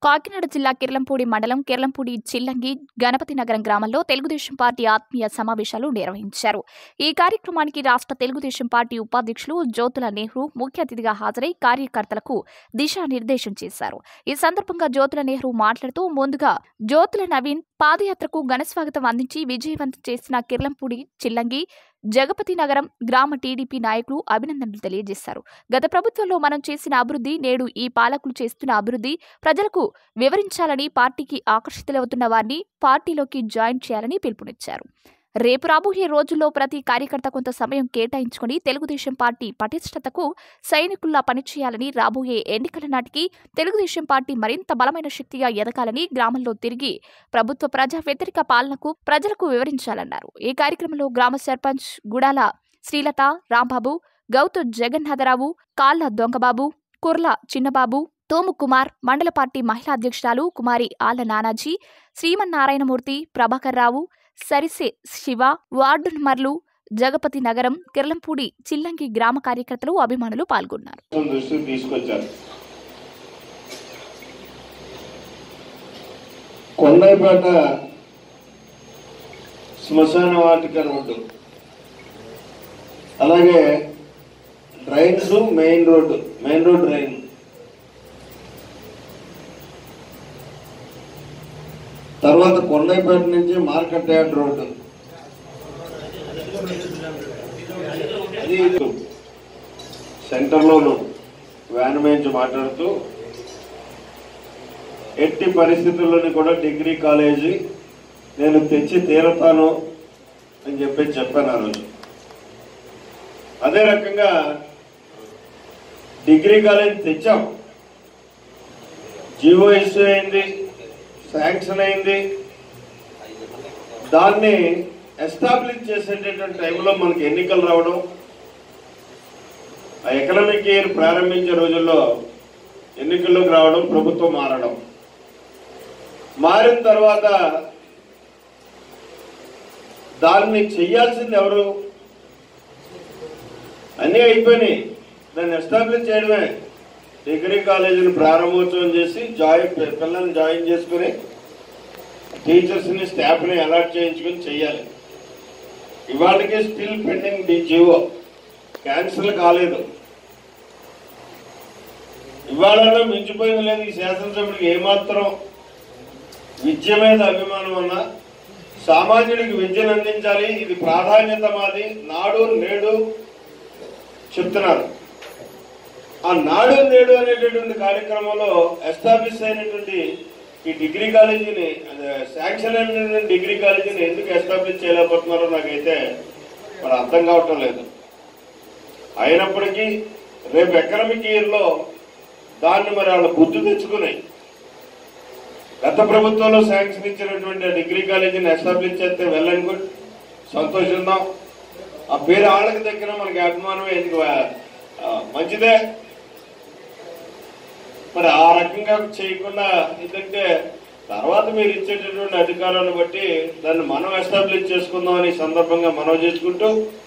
కాకినాడ జిల్లా కిర్లంపూడి మండలం కిర్లంపూడి చిల్లంగి గణపతి నగరం గ్రామంలో తెలుగుదేశం పార్టీ ఆత్మీయ సమావేశాలు నిర్వహించారు ఈ కార్యక్రమానికి రాష్ట్ర తెలుగుదేశం పార్టీ ఉపాధ్యక్షులు జ్యోతుల నెహ్రూ ముఖ్య అతిథిగా హాజరై కార్యకర్తలకు దిశానిర్దేశం చేశారు ఈ సందర్భంగా జ్యోతుల నెహ్రూ మాట్లాడుతూ ముందుగా జ్యోతుల నవీన్ పాదయాత్రకు ఘనస్వాగతం అందించి విజయవంతం చేసిన కిర్లంపూడి చిల్లంగి జగపతి నగరం గ్రామ టీడీపీ నాయకులు అభినందనలు తెలియజేశారు గత ప్రభుత్వంలో మనం చేసిన అభివృద్ధి నేడు ఈ పాలకులు చేస్తున్న అభివృద్ధి ప్రజలకు వివరించాలని పార్టీకి ఆకర్షితులవుతున్న వారిని పార్టీలోకి జాయిన్ చేయాలని పిలుపునిచ్చారు రేపు రాబోయే రోజుల్లో ప్రతి కార్యకర్త కొంత సమయం కేటాయించుకుని తెలుగుదేశం పార్టీ పటిష్టతకు సైనికుల్లా పనిచేయాలని రాబోయే ఎన్నికల నాటికి తెలుగుదేశం పార్టీ మరింత బలమైన శక్తిగా ఎదగాలని గ్రామంలో తిరిగి ప్రభుత్వ ప్రజా వ్యతిరేక పాలనకు ప్రజలకు వివరించాలన్నారు ఈ కార్యక్రమంలో గ్రామ సర్పంచ్ గుడాల శ్రీలత రాంబాబు గౌతు జగన్నాథరావు కాళ్ళ దొంగబాబు కుర్ల చిన్నబాబు తోము కుమార్ మండల పార్టీ మహిళా అధ్యక్షురాలు కుమారి ఆళ్ల నానాజీ శ్రీమన్నారాయణమూర్తి ప్రభాకర్ రావు సరిసే శివ వార్డు నెంబర్లు జగపతి నగరం కిర్లంపూడి చిల్లంగి గ్రామ కార్యకర్తలు అభిమానులు పాల్గొన్నారు ప్రభుత్వం దృష్టికి తీసుకొచ్చారు కొండైపేట శ్మశాన వాటిక రోడ్డు అలాగే drains main road main road drain తర్వాత కొండైపేట నుంచి మార్కెట్ యార్డ్ రోడ్డు అది సెంటర్లోను వ్యాన్ నుంచి మాట్లాడుతూ ఎట్టి పరిస్థితుల్లోని కూడా డిగ్రీ కాలేజీ నేను తెచ్చి తీరతాను అని చెప్పి చెప్పాను ఆ రోజు అదే రకంగా డిగ్రీ కాలేజ్ తెచ్చాం జీవో ఇష్యూ అయింది శాంక్షన్ అయింది దాన్ని ఎస్టాబ్లిష్ చేసేటటువంటి టైంలో మనకి ఎన్నికలు రావడం ఆ ఎకనామిక్ ఇయర్ ప్రారంభించే రోజుల్లో ఎన్నికల్లోకి రావడం ప్రభుత్వం మారడం మారిన తర్వాత దాన్ని చెయ్యాల్సింది ఎవరు అన్నీ అయిపోయినాయి దాన్ని ఎస్టాబ్లిష్ చేయడమే డిగ్రీ కాలేజీని ప్రారంభోత్సవం చేసి జాయిన్ పిల్లల్ని జాయిన్ చేసుకుని టీచర్స్ని స్టాఫ్ని అలాట్ చేయించుకుని చెయ్యాలి ఇవాళకి still pending the GO cancel కాలేదు ఇవాళ మించిపోయింది లేదు ఈ శాసనసభ్యుడికి ఏమాత్రం విద్య మీద అభిమానం ఉన్నా సామాన్యుడికి విద్యను అందించాలి ఇది ప్రాధాన్యత మాది నాడు నేడు చెప్తున్నారు ఆ నాడు నేడు అనేటటువంటి కార్యక్రమంలో ఎస్టాబ్లిష్ అయినటువంటి ఈ డిగ్రీ కాలేజీని అదే శాంక్షన్ అయినటువంటి డిగ్రీ కాలేజీని ఎందుకు ఎస్టాబ్లిష్ చేయలేకపోతున్నారో నాకైతే మరి అర్థం కావటం లేదు అయినప్పటికీ రేపు ఎకనామిక్ ఇయర్లో దాన్ని మరి వాళ్ళ బుద్ధి తెచ్చుకుని గత ప్రభుత్వంలో శాంక్షన్ ఇచ్చినటువంటి ఆ డిగ్రీ కాలేజీని ఎస్టాబ్లిష్ చేస్తే వెళ్ళని గుడ్ సంతోషిద్దాం ఆ పేరు వాళ్ళకి దగ్గర మనకి అభిమానమే ఎందుకు ఆ, మంచిదే మరి ఆ రకంగా చేయకుండా ఎందుకంటే తర్వాత మీరు ఇచ్చేటటువంటి అధికారాన్ని బట్టి దాన్ని మనం ఎస్టాబ్లిష్ చేసుకుందాం అని ఈ సందర్భంగా మనం చేసుకుంటూ